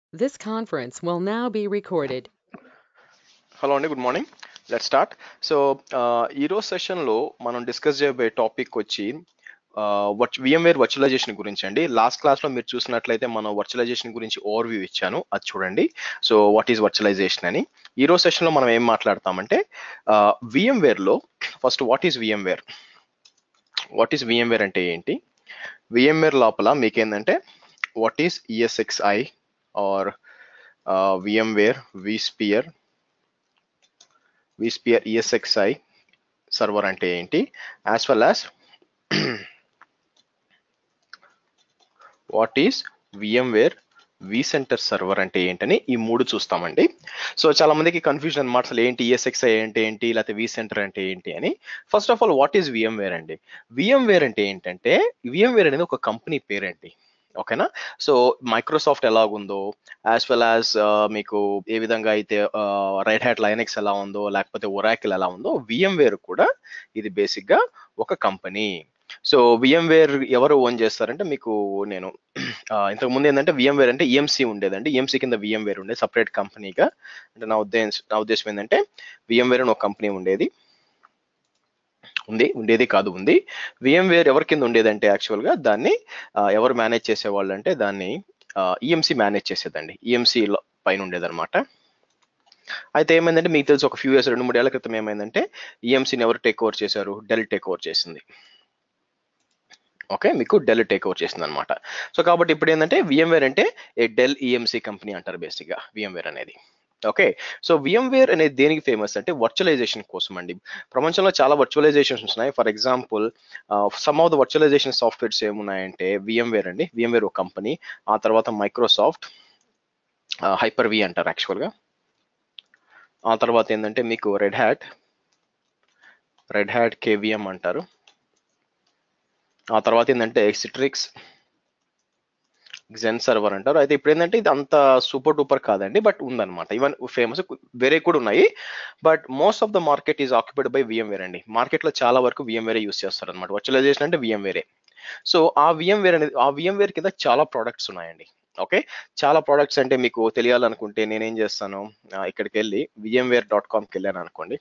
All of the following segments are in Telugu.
This conference will now be recorded. Hello అండి good morning let start so ఈరోజు సెషన్లో మనం డిస్కస్ చేయబోయే టాపిక్ వచ్చి విఎంవేర్ వర్చువలైజేషన్ గురించి అండి లాస్ట్ క్లాస్లో మీరు చూసినట్లయితే మనం వర్చువలైజేషన్ గురించి ఓవర్ వ్యూ ఇచ్చాను అది చూడండి సో వాట్ ఈజ్ వర్చువలైజేషన్ అని ఈరోజు సెషన్లో మనం ఏం మాట్లాడతామంటే విఎంవేర్లో first what is VMware what is VMware అంటే ఏంటి విఎంవేర్ లోపల మీకేంటంటే what is ESXi or VMware vSphere vSphere ESXi server అంటే ఏంటి as well as what is VMware vCenter server అంటే ఏంటని ఈ మూడు చూస్తామండి సో చాలా మందికి కన్ఫ్యూజన్ అనమాట అసలు ఏంటి ఈఎస్ఎక్స్ఐ అంటే ఏంటి లేకపోతే విసెంటర్ అంటే ఏంటి అని first of all what is VMware అండి విఎంవేర్ అంటే ఏంటంటే విఎంవేర్ అనేది ఒక కంపెనీ పేరండి ఓకేనా సో మైక్రోసాఫ్ట్ ఎలాగుందో యాజ్ వెల్ యాజ్ మీకు ఏ విధంగా అయితే రైట్ హ్యాట్ లైనెక్స్ ఎలా ఉందో లేకపోతే ఒరాకిల్ ఎలా ఉందో విఎంవేర్ కూడా ఇది బేసిక్గా ఒక కంపెనీ సో విఎంవేర్ ఎవరు ఓన్ చేస్తారంటే మీకు నేను ఇంతకు ముందు ఏంటంటే విఎంవేర్ అంటే ఈఎంసీ ఉండేదండి ఈఎంసీ కింద విఎంవేర్ ఉండేది సపరేట్ కంపెనీగా అంటే నా ఉద్దేశం నా ఉద్దేశం ఏంటంటే విఎంవేర్ అని ఒక కంపెనీ ఉండేది ఉంది ఉండేది కాదు ఉంది విఎంవేర్ ఎవరి కింద ఉండేదంటే యాక్చువల్గా దాన్ని ఎవరు మేనేజ్ చేసేవాళ్ళు అంటే దాన్ని ఈఎంసీ మేనేజ్ చేసేదండి ఈఎంసీ పైన ఉండేదన్నమాట అయితే ఏమైందంటే మీకు తెలుసు ఒక ఫ్యూ ఇయర్స్ రెండు మూడు ఏళ్ల క్రితం ఏమైందంటే ఈఎంసీని ఎవరు టేక్ ఓవర్ చేశారు డెల్ టేక్ ఓవర్ చేసింది ఓకే మీకు డెల్ టేక్ ఓవర్ చేసింది అనమాట సో కాబట్టి ఇప్పుడు ఏంటంటే విఎంవేర్ అంటే ఏ డెల్ ఈఎంసీ కంపెనీ అంటారు బేసిక్గా విఎంవేర్ అనేది ఓకే సో విఎంవేర్ అనేది దేనికి ఫేమస్ అంటే వర్చువలైజేషన్ కోసం అండి ప్రపంచంలో చాలా వర్చువలైజేషన్స్ ఉన్నాయి for example some of the virtualisation softwares ఏమున్నాయంటే విఎంవేర్ అండి విఎంవేర్ ఒక కంపెనీ ఆ తర్వాత మైక్రోసాఫ్ట్ హైపర్ వి అంటారు యాక్చువల్గా ఆ తర్వాత ఏంటంటే మీకు Red Hat Red Hat KVM అంటారు ఆ తర్వాత ఏంటంటే సిట్రిక్స్ జెన్ సర్వర్ అంటారు అయితే ఇప్పుడు ఏంటంటే ఇది అంత సూపర్ డూపర్ కాదండి బట్ ఉందన్నమాట ఈవెన్ ఫేమస్ వేరే కూడా ఉన్నాయి but most of the market is occupied by VMware అండి మార్కెట్లో చాలా వరకు విఎంవేరే యూస్ చేస్తారు అనమాట వర్చువలైజేషన్ అంటే విఎంవేరే సో ఆ విఎంవేర్ అనేది ఆ విఎంవేర్ కింద చాలా ప్రోడక్ట్స్ ఉన్నాయండి ఓకే చాలా ప్రోడక్ట్స్ అంటే మీకు తెలియాలనుకుంటే నేనేం చేస్తాను ఇక్కడికి వెళ్ళి విఎంవేర్ డాట్ కామ్కి వెళ్ళాను అనుకోండి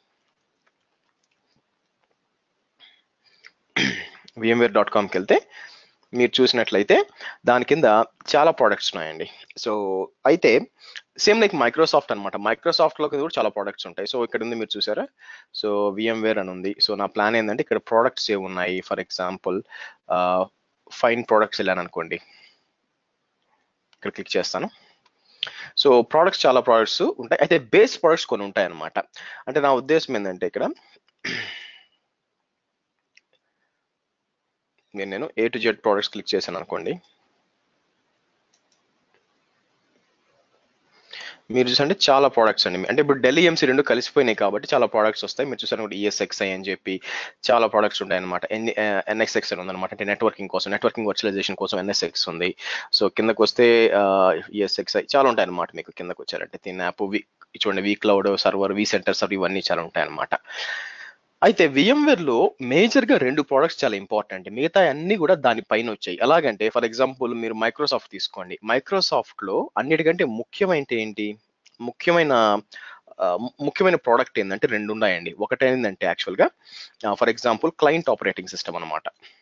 విఎంవేర్ డాట్ కామ్కి వెళ్తే మీరు చూసినట్లయితే దాని కింద చాలా ప్రోడక్ట్స్ ఉన్నాయండి సో అయితే సేమ్ లైక్ మైక్రోసాఫ్ట్ అనమాట మైక్రోసాఫ్ట్లో కూడా చాలా ప్రోడక్ట్స్ ఉంటాయి సో ఇక్కడ ఉంది మీరు చూసారా సో విఎంవేర్ అని ఉంది సో నా ప్లాన్ ఏంటంటే ఇక్కడ ప్రోడక్ట్స్ ఏ ఉన్నాయి ఫర్ ఎగ్జాంపుల్ ఫైన్ ప్రోడక్ట్స్ వెళ్ళాను అనుకోండి ఇక్కడ క్లిక్ చేస్తాను సో ప్రోడక్ట్స్ చాలా ప్రోడక్ట్స్ ఉంటాయి అయితే బేస్ ప్రోడక్ట్స్ కొన్ని ఉంటాయి అనమాట అంటే నా ఉద్దేశం ఏంటంటే ఇక్కడ నేను నేను A to Z products click చేశాను అనుకోండి మీరు చూసంటే చాలా ప్రోడక్ట్స్ అండి అంటే ఇప్పుడు ఢిల్లీ ఎంసీ రెండు కలిసిపోయినాయి కాబట్టి చాలా ప్రోడక్ట్స్ వస్తాయి మీరు చూసారు ఈఎస్ఎక్స్ఐ అని చెప్పి చాలా ప్రోడక్ట్స్ ఉంటాయి అనమాట ఎన్ ఎన్ఎక్స్ఎక్స్ అని ఉందన్నమాట అంటే నెట్వర్కింగ్ కోసం నెట్వర్కింగ్ వర్చువలైజేషన్ కోసం ఎన్ఎస్ఎక్స్ ఉంది సో కిందకు వస్తే ఈఎస్ఎక్స్ఐ చాలా ఉంటాయి అనమాట మీకు కిందకు వచ్చారంటే దీని యాప్ వి చూడండి vCloud server vCenter server ఇవన్నీ చాలా ఉంటాయి అనమాట అయితే విఎంవేర్ లో మేజర్ గా రెండు ప్రోడక్ట్స్ చాలా ఇంపార్టెంట్ మిగతా అన్ని కూడా దానిపైన వచ్చాయి ఎలాగంటే ఫర్ ఎగ్జాంపుల్ మీరు మైక్రోసాఫ్ట్ తీసుకోండి మైక్రోసాఫ్ట్ లో అన్నిటికంటే ముఖ్యమైన ఏంటి ముఖ్యమైన ముఖ్యమైన ప్రోడక్ట్ ఏంటంటే రెండు ఉన్నాయండి ఒకటి ఏంటంటే యాక్చువల్గా for example client operating system అనమాట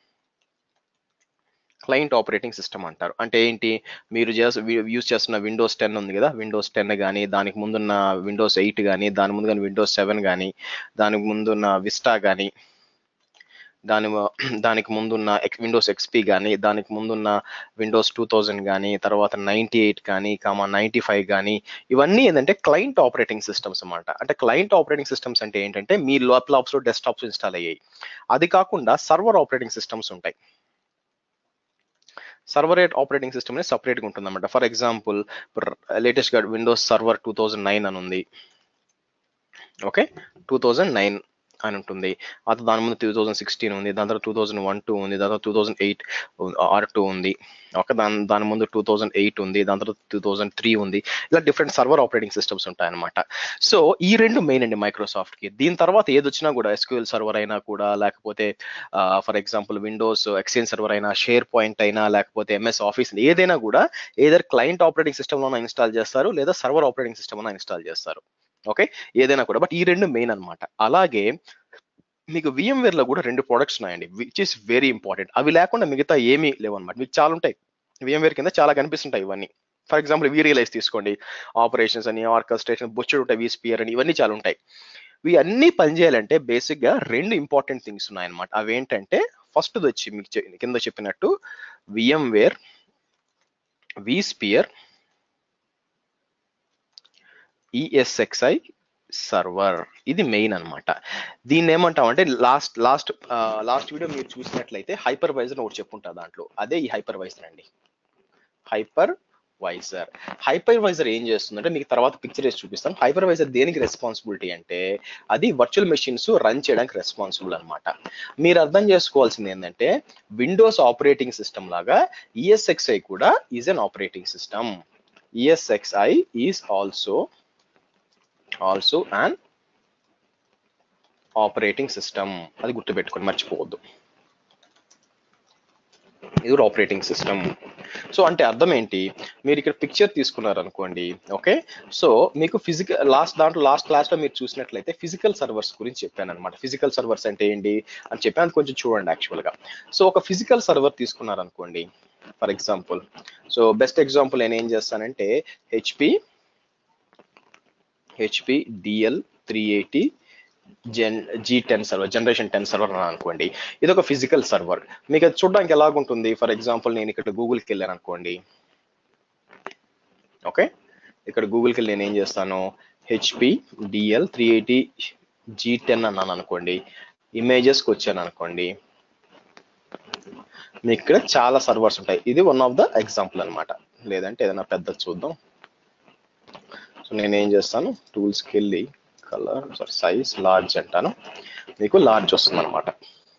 క్లయింట్ ఆపరేటింగ్ సిస్టమ్ అంటారు అంటే ఏంటి మీరు యూజ్ చేస్తున్న విండోస్ టెన్ ఉంది కదా విండోస్ టెన్ కానీ దానికి ముందున్న విండోస్ ఎయిట్ కానీ దాని ముందు కానీ విండోస్ సెవెన్ కానీ దానికి ముందున్న విస్టా కానీ దాని దానికి ముందున్న విండోస్ ఎక్స్పీ కానీ దానికి ముందున్న విండోస్ టూ థౌజండ్ కానీ తర్వాత నైంటీ ఎయిట్ కానీ కామా నైంటీ ఫైవ్ కానీ ఇవన్నీ ఏంటంటే క్లయింట్ ఆపరేటింగ్ సిస్టమ్స్ అనమాట అంటే క్లయింట్ ఆపరేటింగ్ సిస్టమ్స్ అంటే ఏంటంటే మీ ల్యాప్టాప్స్లో డెస్క్టాప్స్ ఇన్స్టాల్ అయ్యాయి అది కాకుండా సర్వర్ ఆపరేటింగ్ సిస్టమ్స్ ఉంటాయి సర్వర్ ఆపరేటింగ్ సిస్టమ్ అనేది సపరేట్గా ఉంటుంది అనమాట ఫర్ ఎగ్జాంపుల్ లేటెస్ట్ గా Windows server two thousand nine అని ఉంది ఓకే టూ థౌజండ్ నైన్ అని ఉంటుంది ఆ తర్వాత దాని ముందు టూ థౌజండ్ సిక్స్టీన్ ఉంది దాని తర్వాత టూ థౌజండ్ వన్ టూ ఉంది దాని తర్వాత two thousand eight R two ఉంది ఓకే దాని దాని ముందు టూ థౌజండ్ ఎయిట్ ఉంది దాని తర్వాత టూ థౌజండ్ త్రీ ఉంది ఇలా డిఫరెంట్ సర్వర్ ఆపరేటింగ్ సిస్టమ్స్ ఉంటాయన్నమాట సో ఈ రెండు మెయిన్ అండి మైక్రోసాఫ్ట్ కి దీని తర్వాత ఏది వచ్చినా కూడా ఎస్క్యూఎల్ సర్వర్ అయినా కూడా లేకపోతే for example Windows Exchange server అయినా షేర్ పాయింట్ అయినా లేకపోతే ఎంఎస్ ఆఫీస్ ఏదైనా కూడా either client operating system install చేస్తారు లేదా సర్వర్ ఆపరేటింగ్ సిస్టమ్ ఇన్స్టాల్ చేస్తారు ఓకే ఏదైనా కూడా బట్ ఈ రెండు మెయిన్ అన్నమాట అలాగే మీకు VMware లో కూడా రెండు ప్రొడక్ట్స్ ఉన్నాయండి విచ్ ఇస్ వెరీ ఇంపార్టెంట్ అవి లేకుండా మిగతా ఏమీ లేవు అనమాట మీకు చాలా ఉంటాయి VMware కింద చాలా కనిపిస్తుంటాయి ఇవన్నీ ఫర్ ఎగ్జాంపుల్ వి రియలైజ్ తీసుకోండి ఆపరేషన్స్ అని ఆర్కెస్ట్రేషన్ బొచ్చుడు ఉంటాయి విస్పియర్ అని ఇవన్నీ చాలా ఉంటాయి ఇవి అన్ని పనిచేయాలంటే బేసిక్ గా రెండు ఇంపార్టెంట్ థింగ్స్ ఉన్నాయన్నమాట అవి ఏంటంటే ఫస్ట్ వచ్చి మీకు చె- కింద చెప్పినట్టు విఎంవేర్ విస్పియర్ ఈఎస్ఎక్స్ఐ సర్వర్ ఇది మెయిన్ అన్నమాట దీన్ని ఏమంటాం అంటే లాస్ట్ లాస్ట్ లాస్ట్ వీడియో మీరు చూసినట్లయితే హైపర్ వైజర్ ఒకటి చెప్పుంటా దాంట్లో అదే ఈ హైపర్ వైజర్ అండి హైపర్ వైజర్ హైపర్ వైజర్ ఏం చేస్తుందంటే మీకు తర్వాత పిక్చర్ వేసి చూపిస్తాను హైపర్ వైజర్ దేనికి రెస్పాన్సిబిలిటీ అంటే అది వర్చువల్ మెషిన్స్ రన్ చేయడానికి రెస్పాన్సిబుల్ అన్నమాట మీరు అర్థం చేసుకోవాల్సింది ఏంటంటే విండోస్ ఆపరేటింగ్ సిస్టమ్ లాగా ఈఎస్ఎక్స్ఐ కూడా is an operating system ESXi is also also and operating system అది గుర్తుపెట్టుకొని మర్చిపోవద్దు ఇది కూడా ఆపరేటింగ్ సిస్టమ్ సో అంటే అర్థం ఏంటి మీరు ఇక్కడ పిక్చర్ తీసుకున్నారు అనుకోండి ఓకే సో మీకు ఫిజికల్ లాస్ట్ దాంట్లో లాస్ట్ క్లాస్ లో మీరు చూసినట్లయితే ఫిజికల్ సర్వర్స్ గురించి చెప్పాను అనమాట ఫిజికల్ సర్వర్స్ అంటే ఏంటి అని చెప్పి అది కొంచెం చూడండి యాక్చువల్ గా సో ఒక ఫిజికల్ సర్వర్ తీసుకున్నారు అనుకోండి for example so best example నేను ఏం చేస్తానంటే HP HP DL three eighty Gen G ten server generation ten server అని అనుకోండి ఇది ఒక ఫిజికల్ సర్వర్ మీకు అది చూడడానికి ఎలాగుంటుంది ఫర్ ఎగ్జాంపుల్ నేను ఇక్కడ గూగుల్కి వెళ్ళాను అనుకోండి ఓకే ఇక్కడ గూగుల్కి వెళ్ళి నేను ఏం చేస్తాను HP DL three eighty G ten అన్నాను అనుకోండి ఇమేజెస్కి వచ్చాను అనుకోండి మీకు ఇక్కడ చాలా సర్వర్స్ ఉంటాయి ఇది వన్ ఆఫ్ ద ఎగ్జాంపుల్ అన్నమాట లేదంటే ఏదైనా పెద్ద చూద్దాం సో నేను ఏం చేస్తాను టూల్స్కి వెళ్ళి కలర్ సారీ సైజ్ లార్జ్ అంటాను మీకు లార్జ్ వస్తుంది అనమాట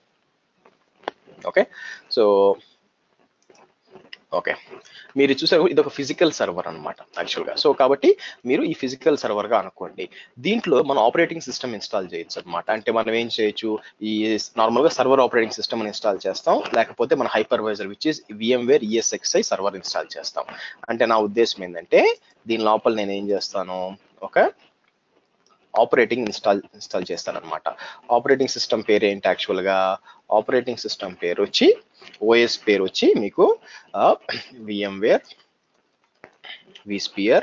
ఓకే సో ఓకే మీరు చూసారు ఇది ఒక ఫిజికల్ సర్వర్ అనమాట యాక్చువల్గా సో కాబట్టి మీరు ఈ ఫిజికల్ సర్వర్గా అనుకోండి దీంట్లో మన ఆపరేటింగ్ సిస్టమ్ ఇన్స్టాల్ చేయొచ్చు అనమాట అంటే మనం ఏం చేయొచ్చు ఈ నార్మల్గా సర్వర్ ఆపరేటింగ్ సిస్టమ్ ఇన్స్టాల్ చేస్తాం లేకపోతే మన hypervisor which is VMware ESXi server install చేస్తాం అంటే నా ఉద్దేశం ఏంటంటే దీని లోపల నేను ఏం చేస్తాను ఒక ఆపరేటింగ్ ఇన్స్టాల్ ఇన్స్టాల్ చేస్తాను అనమాట ఆపరేటింగ్ సిస్టమ్ పేరు ఏంటి యాక్చువల్గా ఆపరేటింగ్ సిస్టమ్ పేరు వచ్చి ఓఎస్ పేరు వచ్చి మీకు VMware vSphere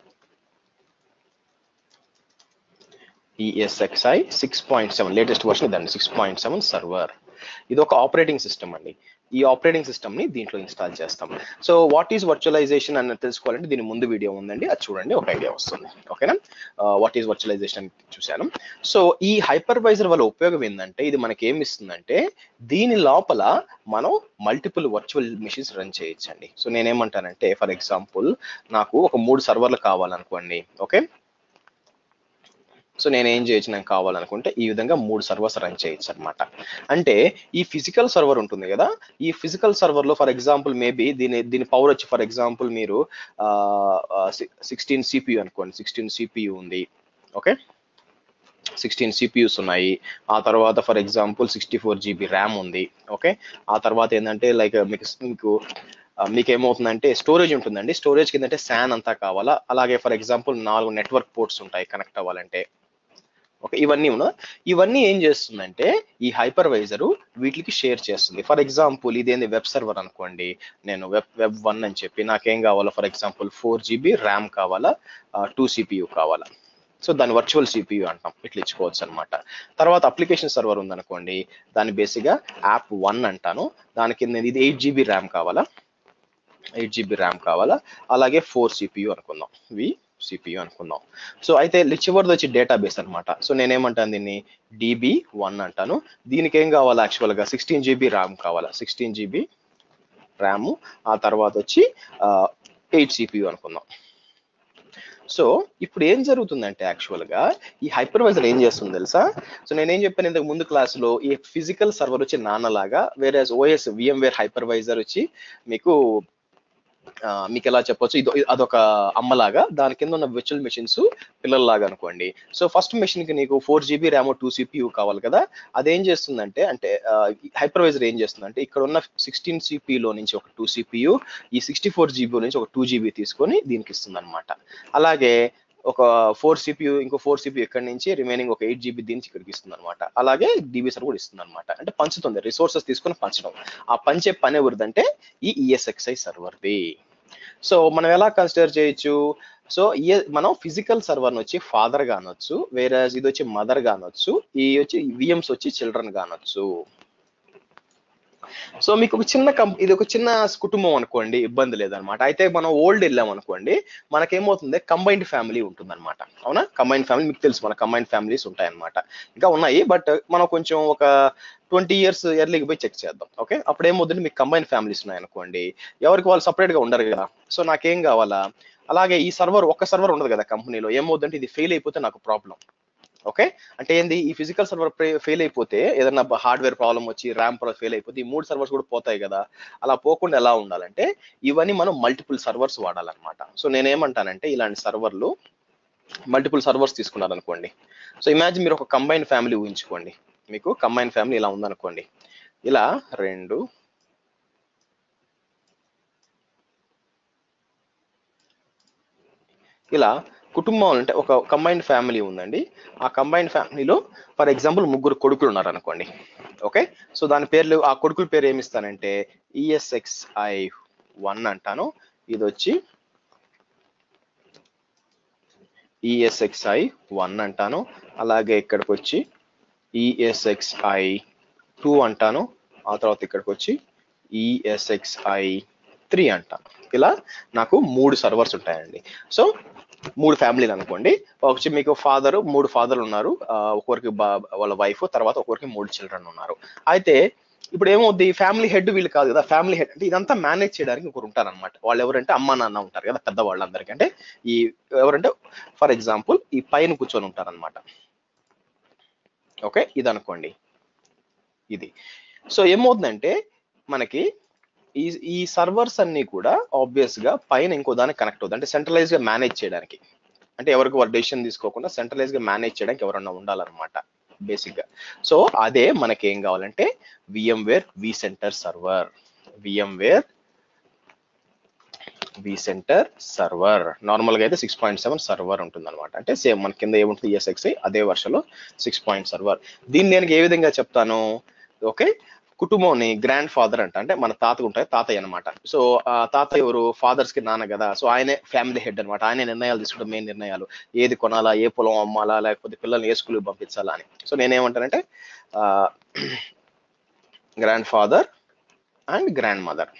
ESXi six point seven latest version ఇదండి సిక్స్ పాయింట్ సెవెన్ సర్వర్ ఇది ఒక ఆపరేటింగ్ సిస్టమ్ అండి ఈ ఆపరేటింగ్ సిస్టమ్ ని దీంట్లో ఇన్స్టాల్ చేస్తాం సో వాట్ ఈస్ వర్చువలైజేషన్ అని తెలుసుకోవాలంటే దీని ముందు వీడియో ఉందండి అది చూడండి ఒక ఐడియా వస్తుంది ఓకేనా వాట్ ఈస్ వర్చువలైజేషన్ అని చూశాను సో ఈ హైపర్వైజర్ వల్ల ఉపయోగం ఏంటంటే ఇది మనకి ఏమి ఇస్తుందంటే దీని లోపల మనం మల్టిపుల్ వర్చువల్ మిషన్స్ రన్ చేయొచ్చండి సో నేనేమంటానంటే ఫర్ ఎగ్జాంపుల్ నాకు ఒక మూడు సర్వర్లు కావాలనుకోండి ఓకే సో నేను ఏం చేయొచ్చు నాకు కావాలనుకుంటే ఈ విధంగా మూడు సర్వర్స్ రన్ చేయొచ్చు అనమాట అంటే ఈ ఫిజికల్ సర్వర్ ఉంటుంది కదా ఈ ఫిజికల్ సర్వర్ లో ఫర్ ఎగ్జాంపుల్ మేబీ దీని దీని పవర్ వచ్చి ఫర్ ఎగ్జాంపుల్ మీరు సిక్స్టీన్ సిపియు అనుకోండి సిక్స్టీన్ సిపియు ఉంది ఓకే సిక్స్టీన్ సిపియూస్ ఉన్నాయి ఆ తర్వాత for example sixty four GB RAM ఉంది ఓకే ఆ తర్వాత ఏంటంటే లైక్ మీకు మీకు ఆ, మీకు ఏమవుతుందంటే స్టోరేజ్ ఉంటుందండి స్టోరేజ్ కింద అంటే శాన్ అంతా కావాలా అలాగే ఫర్ ఎగ్జాంపుల్ నాలుగు నెట్వర్క్ పోర్ట్స్ ఉంటాయి కనెక్ట్ అవ్వాలంటే ఓకే ఇవన్నీ ఉన్నా ఇవన్నీ ఏం చేస్తుందంటే ఈ హైపర్వైజరు వీటికి షేర్ చేస్తుంది ఫర్ ఎగ్జాంపుల్ ఇదేంది వెబ్ సర్వర్ అనుకోండి నేను వెబ్ వెబ్ వన్ అని చెప్పి నాకేం కావాలో for example four GB RAM కావాలా టూ సిపియు కావాలా సో దాని వర్చువల్ సిపియు అంటాం ఇట్లా ఇచ్చుకోవచ్చు అనమాట తర్వాత అప్లికేషన్ సర్వర్ ఉందనుకోండి దాని బేసిక్గా యాప్ వన్ అంటాను దాని కింద ఇది ఎయిట్ జీబీ ర్యామ్ కావాలా ఎయిట్ జీబీ ర్యామ్ కావాలా అలాగే ఫోర్ సిపియు అనుకుందాం వి సిపియు అనుకుందాం సో అయితే చివరిది వచ్చి డేటాబేస్ అనమాట సో నేనేమంటాను దీన్ని డిబి వన్ అంటాను దీనికి ఏం కావాలా యాక్చువల్గా సిక్స్టీన్ జీబీ ర్యామ్ కావాలా సిక్స్టీన్ జీబీ ర్యామ్ ఆ తర్వాత వచ్చి ఎయిట్ సిపియు అనుకుందాం సో ఇప్పుడు ఏం జరుగుతుందంటే యాక్చువల్ గా ఈ హైపర్వైజర్ ఏం చేస్తుంది తెలుసా సో నేనేం చెప్పాను ఇంతకు ముందు క్లాసులో ఈ ఫిజికల్ సర్వర్ వచ్చి నాన్నలాగా వేరే ఓఎస్ విఎంవేర్ హైపర్వైజర్ వచ్చి మీకు ఆ, మీకు ఎలా చెప్పొచ్చు ఇది అదొక అమ్మలాగా దాని కింద ఉన్న విర్చువల్ మెషిన్స్ పిల్లల్లాగా అనుకోండి సో ఫస్ట్ మెషిన్ కి నీకు four GB RAM two CPU కావాలి కదా అదేం చేస్తుందంటే అంటే హైపర్వైజర్ ఏం చేస్తుందంటే ఇక్కడ ఉన్న సిక్స్టీన్ సిపిలో నుంచి ఒక టూ సిపియూ ఈ సిక్స్టీ ఫోర్ జీబీ నుంచి ఒక టూ జీబీ తీసుకొని దీనికి ఇస్తుంది అనమాట అలాగే ఒక ఫోర్ సిపియూ ఇంకో ఫోర్ సిపియూ ఇక్కడ నుంచి రిమైనింగ్ ఒక ఎయిట్ జీబీ దీనికి ఇక్కడికి ఇస్తుంది అనమాట అలాగే డీబీ సర్ కూడా ఇస్తుంది అనమాట అంటే పంచుతుంది రిసోర్సెస్ తీసుకొని పంచడం ఆ పంచే పని ఎవరిదంటే ఈ ఈఎస్ఎక్స్ఐ సర్వర్ది సో మనం ఎలా కన్సిడర్ చేయొచ్చు సో ఈ మనం ఫిజికల్ సర్వర్ వచ్చి ఫాదర్ గా అనొచ్చు వేరే ఇది వచ్చి మదర్ గా అనొచ్చు ఈ వచ్చి విఎంస్ వచ్చి చిల్డ్రన్ గా అనొచ్చు సో మీకు ఒక చిన్న కం ఇది ఒక చిన్న కుటుంబం అనుకోండి ఇబ్బంది లేదనమాట అయితే మనం ఓల్డ్ వెళ్ళాం అనుకోండి మనకేమవుతుంది కంబైన్డ్ ఫ్యామిలీ ఉంటుంది అనమాట అవునా కంబైన్డ్ ఫ్యామిలీ మీకు తెలుసు మన కంబైన్డ్ ఫ్యామిలీస్ ఉంటాయన్నమాట ఇంకా ఉన్నాయి బట్ మనం కొంచెం ఒక ట్వంటీ ఇయర్స్ ఎర్లీకి పోయి చెక్ చేద్దాం ఓకే అప్పుడు ఏమవుతుంది మీకు కంబైన్ ఫ్యామిలీస్ ఉన్నాయి అనుకోండి ఎవరికి వాళ్ళు separate గా ఉండరు కదా సో నాకేం కావాలా అలాగే ఈ సర్వర్ ఒక్క సర్వర్ ఉండదు కదా కంపెనీలో ఏమవుతుందంటే ఇది ఫెయిల్ అయిపోతే నాకు ప్రాబ్లం ఓకే అంటే ఏంది ఈ ఫిజికల్ సర్వర్ ఫెయిల్ అయిపోతే ఏదైనా హార్డ్వేర్ ప్రాబ్లం వచ్చి ర్యామ్ ప్రాబ్లం ఫెయిల్ అయిపోతే ఈ మూడు సర్వర్స్ కూడా పోతాయి కదా అలా పోకుండా ఎలా ఉండాలంటే ఇవన్నీ మనం మల్టిపుల్ సర్వర్స్ వాడాలన్నమాట సో నేనేమంటానంటే ఇలాంటి సర్వర్లు మల్టిపుల్ సర్వర్స్ తీసుకున్నారనుకోండి సో ఇమాజిన్ మీరు ఒక కంబైన్ ఫ్యామిలీ ఊహించుకోండి మీకు కంబైన్ ఫ్యామిలీ ఇలా ఉందనుకోండి ఇలా రెండు ఇలా కుటుంబం అంటే ఒక కంబైన్డ్ ఫ్యామిలీ ఉందండి ఆ కంబైన్డ్ ఫ్యామిలీలో ఫర్ ఎగ్జాంపుల్ ముగ్గురు కొడుకులు ఉన్నారు అనుకోండి ఓకే సో దాని పేర్లు ఆ కొడుకుల పేరు ఏమి ఇస్తానంటే ఈఎస్ఎక్స్ఐ వన్ అంటాను ఇది వచ్చి ఈఎస్ఎక్స్ఐ వన్ అంటాను అలాగే ఇక్కడికి వచ్చి ఈఎస్ఎక్స్ఐ టూ అంటాను ఆ తర్వాత ఇక్కడికి వచ్చి ఈఎస్ఎక్స్ఐ త్రీ అంటాను ఇలా నాకు మూడు సర్వర్స్ ఉంటాయండి సో మూడు ఫ్యామిలీలు అనుకోండి వచ్చి మీకు ఫాదర్ మూడు ఫాదర్లు ఉన్నారు ఆ, ఒక్కొక్కరికి బా- వాళ్ళ వైఫ్ తర్వాత ఒక్కొక్కరికి మూడు చిల్డ్రన్ ఉన్నారు అయితే ఇప్పుడు ఏమవుద్ది ఫ్యామిలీ హెడ్ వీళ్ళు కాదు కదా ఫ్యామిలీ హెడ్ అంటే ఇదంతా మేనేజ్ చేయడానికి ఒకరు ఉంటారన్నమాట వాళ్ళు ఎవరంటే అమ్మ నాన్న ఉంటారు కదా పెద్ద వాళ్ళందరికీ అంటే ఈ ఎవరంటే ఫర్ ఎగ్జాంపుల్ ఈ పైన కూర్చొని ఉంటారన్నమాట ఓకే ఇది అనుకోండి ఇది సో ఏమవుతుందంటే మనకి ఈ ఈ సర్వర్స్ అన్ని కూడా ఆబ్వియస్ గా పైన ఇంకో దానికి కనెక్ట్ అవుతుంది అంటే సెంట్రలైజ్ గా మేనేజ్ చేయడానికి అంటే ఎవరికి వారు డెసిషన్ తీసుకోకుండా సెంట్రలైజ్ గా మేనేజ్ చేయడానికి ఎవరన్నా ఉండాలన్నమాట బేసిక్ గా సో అదే మనకి ఏం కావాలంటే VMware vCenter server VMware vCenter server normal గా అయితే సిక్స్ పాయింట్ సెవెన్ సర్వర్ ఉంటుంది అనమాట అంటే సేమ్ మన కింద ఏముంటుంది ఈఎస్ఎక్స్ఐ అదే వర్షలో సిక్స్ పాయింట్ సర్వర్ దీన్ని నేను ఏ విధంగా చెప్తాను ఓకే కుటుంబంని గ్రాండ్ ఫాదర్ అంట అంటే మన తాత ఉంటాయి తాతయ్య అనమాట సో ఆ తాతయ్య ఎవరు ఫాదర్స్ కి నాన్న కదా సో ఆయనే ఫ్యామిలీ హెడ్ అనమాట ఆయనే నిర్ణయాలు తీసుకోవడం మెయిన్ నిర్ణయాలు ఏది కొనాలా ఏ పొలం అమ్మాలా లేకపోతే పిల్లల్ని ఏ స్కూల్కి పంపించాలా అని సో నేనేమంటానంటే grandfather and grandmother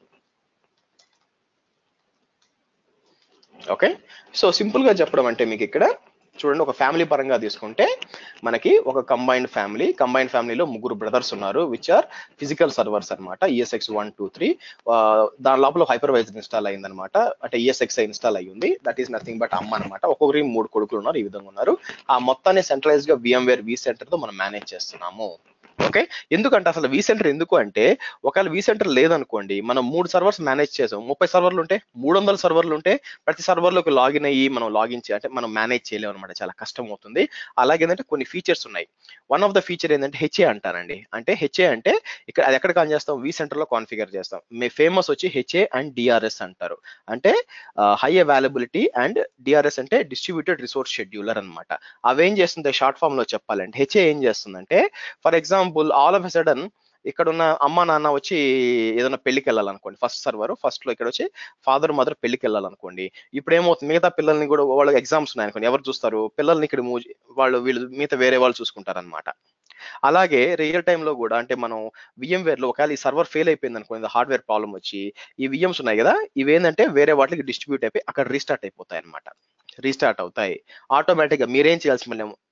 okay so simple గా చెప్పడం అంటే మీకు ఇక్కడ చూడండి ఒక ఫ్యామిలీ పరంగా తీసుకుంటే మనకి ఒక కంబైన్డ్ ఫ్యామిలీ కంబైన్డ్ ఫ్యామిలీలో ముగ్గురు బ్రదర్స్ ఉన్నారు విచ్ ఆర్ ఫిజికల్ సర్వర్స్ అనమాట ఈఎస్ఎక్స్ వన్ టూ త్రీ దాని లోపల హైపర్వైజర్ ఇన్స్టాల్ అయిందనమాట అంటే ఈఎస్ఎక్స్ ఇన్స్టాల్ అయ్యింది దట్ ఈస్ నథింగ్ బట్ అమ్మ అనమాట ఒక్కొక్కరికి మూడు కొడుకులు ఉన్నారు ఈ విధంగా ఉన్నారు ఆ మొత్తాన్ని సెంట్రలైజ్ గా విఎంవేర్ వి సెంటర్ తో మనం మేనేజ్ చేస్తున్నాము ఓకే ఎందుకంటే అసలు వి సెంటర్ ఎందుకు అంటే ఒకవేళ వి సెంటర్ లేదనుకోండి మనం మూడు సర్వర్స్ మేనేజ్ చేసాం ముప్పై సర్వర్లు ఉంటే మూడు వందల సర్వర్లు ఉంటే ప్రతి సర్వర్లోకి లాగిన్ అయ్యి మనం లాగిన్ చేయాలి అంటే మనం మేనేజ్ చేయలేము అనమాట చాలా కష్టం అవుతుంది అలాగే ఏంటంటే కొన్ని ఫీచర్స్ ఉన్నాయి వన్ ఆఫ్ ద ఫీచర్ ఏంటంటే హెచ్ఏ అంటారండి అంటే హెచ్ఏ అంటే ఇక్కడ అది ఎక్కడ కాన్ చేస్తాం వి సెంటర్ లో కాన్ఫిగర్ చేస్తాం మీ ఫేమస్ వచ్చి హెచ్ఏ అండ్ డిఆర్ఎస్ అంటారు అంటే హై అవైలబిలిటీ అండ్ డిఆర్ఎస్ అంటే డిస్ట్రిబ్యూటెడ్ రిసోర్స్ షెడ్యూలర్ అనమాట అవేం చేస్తుంది షార్ట్ ఫామ్ లో చెప్పాలంటే హెచ్ఏ ఏం చేస్తుందంటే for example all of a sudden ఇక్కడ ఉన్న అమ్మ నాన్న వచ్చి ఏదైనా పెళ్లికి వెళ్ళాలనుకోండి ఫస్ట్ సర్వర్ ఫస్ట్ లో ఇక్కడ వచ్చి ఫాదర్ మదర్ పెళ్లికి వెళ్ళాలనుకోండి ఇప్పుడు ఏమవుతుంది మిగతా పిల్లల్ని కూడా వాళ్ళకి ఎగ్జామ్స్ ఉన్నాయనుకోండి ఎవరు చూస్తారు పిల్లల్ని ఇక్కడ move చే- వాళ్ళు వీళ్ళు మిగతా వేరే వాళ్ళు చూసుకుంటారు అనమాట అలాగే రియల్ లో కూడా అంటే మనం VMware లో ఒకవేళ ఈ సర్వర్ ఫెయిల్ అయిపోయింది అనుకోండి హార్డ్వేర్ ప్రాబ్లం వచ్చి ఈ విఎమ్స్ ఉన్నాయి కదా ఇవేంటంటే వేరే వాటికి డిస్ట్రిబ్యూట్ అయిపోయి అక్కడ రీస్టార్ట్ అయిపోతాయి అనమాట రీస్టార్ట్ అవుతాయి ఆటోమేటిక్ గా మీరేం చేయాల్సిన పని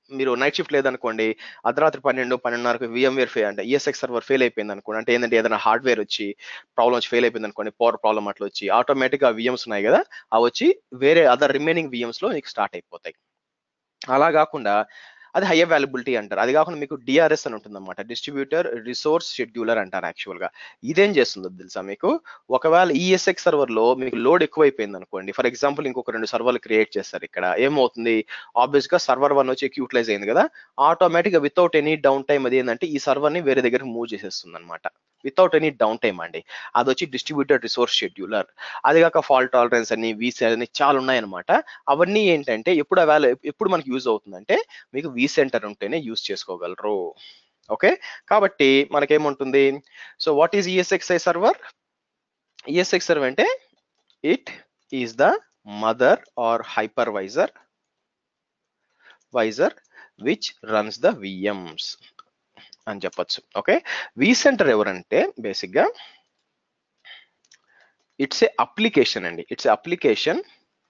మీరు నైట్ షిఫ్ట్ లేదనుకోండి అర్ధరాత్రి పన్నెండు పన్నెండున్నరకు విఎంవేర్ ఫే అంటే ఈఎస్ఎక్స్ సర్వర్ ఫెయిల్ అయిపోయింది అనుకోండి అంటే ఏంటంటే ఏదైనా హార్డ్వేర్ వచ్చి ప్రాబ్లమ్ వచ్చి ఫెయిల్ అయిపోయింది అనుకోండి పవర్ ప్రాబ్లమ్ అట్లా వచ్చి ఆటోమేటిక్గా విఎమ్స్ ఉన్నాయి కదా అవి వచ్చి వేరే అదర్ రిమైనింగ్ విఎమ్స్ లో మీకు స్టార్ట్ అయిపోతాయి అలా కాకుండా అది హై అవైలబిలిటీ అంటారు అది కాకుండా మీకు డిఆర్ఎస్ అని ఉంటుంది అనమాట డిస్ట్రిబ్యూటర్ రిసోర్స్ షెడ్యూలర్ అంటారు యాక్చువల్ గా ఇదేం చేస్తుందో తెలుసా మీకు ఒకవేళ ఈఎస్ఎక్స్ సర్వర్ లో మీకు లోడ్ ఎక్కువైపోయింది అనుకోండి ఫర్ ఎగ్జాంపుల్ ఇంకొక రెండు సర్వర్లు క్రియేట్ చేస్తారు ఇక్కడ ఏమవుతుంది ఆబ్వియస్ గా సర్వర్ వన్ వచ్చి యూటిలైజ్ అయింది కదా ఆటోమేటిక్ గా వితౌట్ ఎనీ డౌన్ టైం అది ఏంటంటే ఈ సర్వర్ ని వేరే దగ్గర మూవ్ చేసేస్తుంది అనమాట వితౌట్ ఎనీ డౌన్ టైం అండి అది వచ్చి డిస్ట్రిబ్యూటర్ రిసోర్స్ షెడ్యూలర్ అది కాక ఫాల్ట్ టాలరెన్స్ అని వీసీ అని చాలా ఉన్నాయన్నమాట అవన్నీ ఏంటంటే ఎప్పుడు అవైల ఎప్పుడు మనకి యూజ్ అవుతుందంటే మీకు వి సెంటర్ ఉంటేనే యూజ్ చేసుకోగలరు ఓకే కాబట్టి మనకేముంటుంది so what is ESXi server ESX server అంటే it is the mother or hypervisor visor which runs the VMs అని చెప్పొచ్చు ఓకే వి సెంటర్ ఎవరంటే బేసిక్ గా ఇట్స్ ఏ అప్లికేషన్ అండి it's a application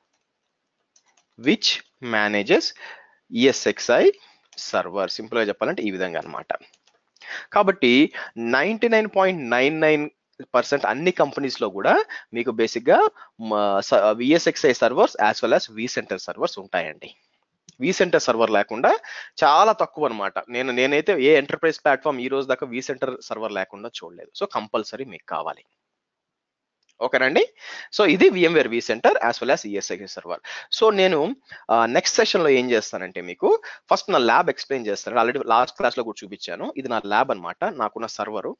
which manages ESXi server simple గా చెప్పాలంటే ఈ విధంగా అన్నమాట కాబట్టి ninety nine point nine nine percent అన్ని కంపెనీస్ లో కూడా మీకు బేసిక్ గా విఎస్ఎక్స్ఐ servers as well as vCenter servers ఉంటాయండి వి సెంటర్ సర్వర్ లేకుండా చాలా తక్కువ అనమాట నేను నేనైతే ఏ ఎంటర్ప్రైజ్ ప్లాట్ఫామ్ ఈ రోజు దాకా వి సెంటర్ సర్వర్ లేకుండా చూడలేదు సో కంపల్సరీ మీకు కావాలి ఓకేనండి సో ఇది VMware vCenter as well as ఈఎస్ఐ సర్వర్ సో నేను నెక్స్ట్ సెషన్ లో ఏం చేస్తానంటే మీకు ఫస్ట్ నా ల్యాబ్ ఎక్స్ప్లెయిన్ చేస్తాను ఆల్రెడీ లాస్ట్ క్లాస్ లో కూడా చూపించాను ఇది నా ల్యాబ్ అనమాట నాకున్న సర్వరు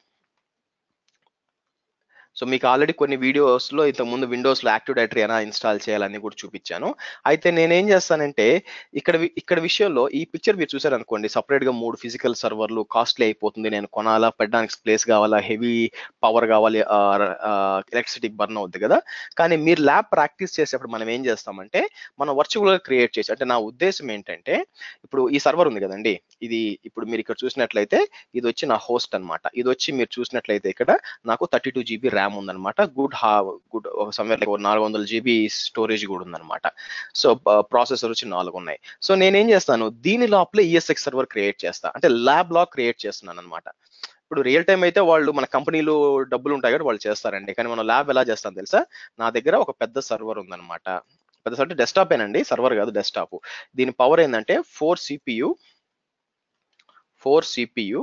సో మీకు ఆల్రెడీ కొన్ని వీడియోస్లో ఇంతకుముందు విండోస్లో యాక్టివ్ డైరెక్టరీ ఎలా ఇన్స్టాల్ చేయాలని కూడా చూపించాను అయితే నేనేం చేస్తానంటే ఇక్కడ ఇక్కడ విషయంలో ఈ పిక్చర్ మీరు చూసారు అనుకోండి సపరేట్గా మూడు ఫిజికల్ సర్వర్లు కాస్ట్లీ అయిపోతుంది నేను కొనాలా పెట్టడానికి ప్లేస్ కావాలా హెవీ పవర్ కావాలి ఎలక్ట్రిసిటీ బర్న్ అవుద్ది కదా కానీ మీరు ల్యాబ్ ప్రాక్టీస్ చేసేప్పుడు మనం ఏం చేస్తామంటే మనం వర్చువల్గా క్రియేట్ చేసి అంటే నా ఉద్దేశం ఏంటంటే ఇప్పుడు ఈ సర్వర్ ఉంది కదండి ఇది ఇప్పుడు మీరు ఇక్కడ చూసినట్లయితే ఇది వచ్చి నా హోస్ట్ అనమాట ఇది వచ్చి మీరు చూసినట్లయితే ఇక్కడ నాకు థర్టీ టూ జీబీ ర్యామ్ ఉందన్నమాట గుడ్ హా గుడ్ ఒక సమయం లైక్ నాలుగు వందల జీబీ స్టోరేజ్ కూడా ఉందన్నమాట సో ప్రాసెసర్ వచ్చి నాలుగు ఉన్నాయి సో నేనేం చేస్తాను దీని లోపల ఈఎస్ఎక్స్ సర్వర్ క్రియేట్ చేస్తా అంటే ల్యాబ్ లో క్రియేట్ చేస్తున్నాను అనమాట ఇప్పుడు రియల్ టైం అయితే వాళ్ళు మన కంపెనీలో డబ్బులు ఉంటాయి కాబట్టి వాళ్ళు చేస్తారండి కానీ మనం ల్యాబ్ ఎలా చేస్తాం తెలుసా నా దగ్గర ఒక పెద్ద సర్వర్ ఉందన్నమాట పెద్ద అంటే డెస్క్టాప్ ఏనండి సర్వర్ కాదు డెస్క్టాప్ దీని పవర్ ఏంటంటే four CPU four CPU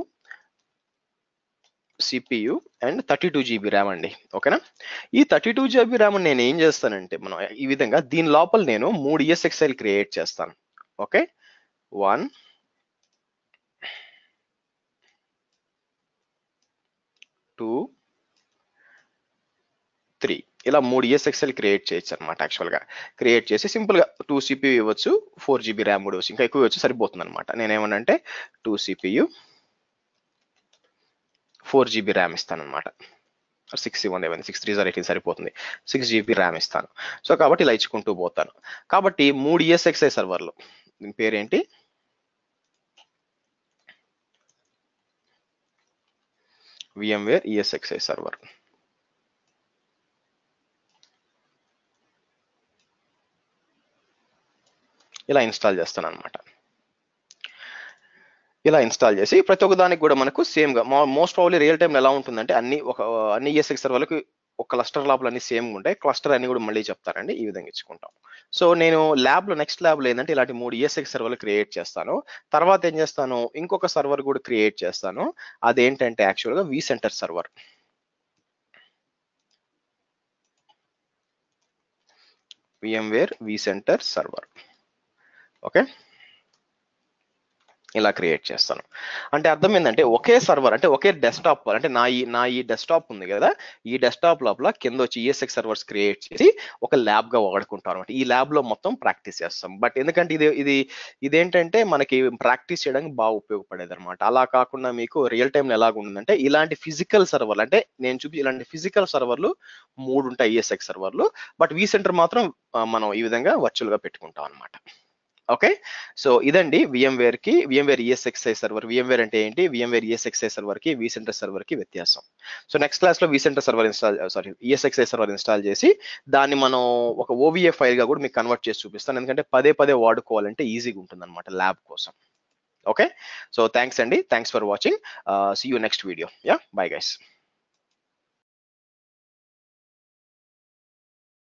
CPU and thirty two GB RAM అండి ఓకేనా ఈ థర్టీ టూ జీబీ ర్యామ్ నేను ఏం చేస్తానంటే మనం ఈ విధంగా దీని లోపల నేను మూడు ఈఎస్ఎక్స్ఎల్ క్రియేట్ చేస్తాను ఓకే వన్ టూ త్రీ ఇలా మూడు ఈఎస్ఎక్స్ఎల్ క్రియేట్ చేయొచ్చు అనమాట యాక్చువల్గా క్రియేట్ చేసి సింపుల్గా టూ సిపియు ఇవ్వచ్చు ఫోర్ జీబీ ర్యామ్ కూడా ఇవ్వచ్చు ఇంకా ఎక్కువ ఇవ్వచ్చు సరిపోతుంది అనమాట నేనేమనంటే two CPU four GB RAM ఇస్తాను అనమాట సిక్స్ ఇవ్వండి ఇవ్వండి సిక్స్ త్రీ జార్ ఎయిటీన్ సరిపోతుంది సిక్స్ జీబీ ర్యామ్ ఇస్తాను సో కాబట్టి ఇలా ఇచ్చుకుంటూ పోతాను కాబట్టి మూడు ఈఎస్ఎక్స్ఐ సర్వర్లు దీని పేరేంటి విఎంవేర్ ఈఎస్ఎక్స్ఐ సర్వర్ ఇలా ఇన్స్టాల్ చేస్తాను అనమాట ఇలా ఇన్స్టాల్ చేసి ప్రతి ఒక్క దానికి కూడా మనకు సేమ్ గా మోస్ట్ ప్రాబ్లీ రియల్ టైం ఎలా ఉంటుందంటే అన్ని ఒక అన్ని ఈఎస్ఎక్స్ సర్వర్లకు ఒక క్లస్టర్ లోపల అన్ని సేమ్ ఉంటాయి క్లస్టర్ అన్ని కూడా మళ్ళీ చెప్తారండి ఈ విధంగా ఇచ్చుకుంటాం సో నేను ల్యాబ్ లో నెక్స్ట్ ల్యాబ్ లో ఏంటంటే ఇలాంటి మూడు ఈఎస్ఎక్స్ సర్వర్లు క్రియేట్ చేస్తాను తర్వాత ఏం చేస్తాను ఇంకొక సర్వర్ కూడా క్రియేట్ చేస్తాను అదేంటంటే యాక్చువల్ గా vCenter server VMware vCenter server okay ఇలా క్రియేట్ చేస్తాను అంటే అర్థం ఏంటంటే ఒకే సర్వర్ అంటే ఒకే డెస్క్టాప్ అంటే నా ఈ నా ఈ డెస్క్టాప్ ఉంది కదా ఈ డెస్క్టాప్ లోపల కింద వచ్చి ఈఎస్ఎక్స్ సర్వర్స్ క్రియేట్ చేసి ఒక ల్యాబ్ గా వాడుకుంటాం అనమాట ఈ ల్యాబ్ లో మొత్తం ప్రాక్టీస్ చేస్తాం బట్ ఎందుకంటే ఇది ఇది ఇదేంటంటే మనకి ప్రాక్టీస్ చేయడానికి బాగా ఉపయోగపడేది అనమాట అలా కాకుండా మీకు రియల్ టైం ఎలాగ ఉంటుందంటే ఇలాంటి ఫిజికల్ సర్వర్లు అంటే నేను చూపి ఇలాంటి ఫిజికల్ సర్వర్లు మూడు ఉంటాయి ఈఎస్ఎక్స్ సర్వర్లు బట్ వి సెంటర్ మాత్రం మనం ఈ విధంగా వర్చువల్ గా పెట్టుకుంటాం అనమాట ఓకే సో ఇదండి విఎంవేర్ కి విఎంవేర్ ఈఎస్ఎక్స్ఐ సర్వర్ విఎంవేర్ అంటే ఏంటి విఎంవేర్ ఈఎస్ఎక్స్ఐ సర్వర్ కి వి సెంటర్ సర్వర్ కి వ్యత్యాసం సో నెక్స్ట్ క్లాస్ లో vCenter server install sorry ESXi server install చేసి దాన్ని మనం ఒక ఓవిఏ ఫైల్ గా కూడా మీకు కన్వర్ట్ చేసి చూపిస్తాను ఎందుకంటే పదే పదే వాడుకోవాలంటే ఈజీగా ఉంటుంది అనమాట ల్యాబ్ కోసం ఓకే సో థ్యాంక్స్ అండి thanks for watching see you next video yeah bye guys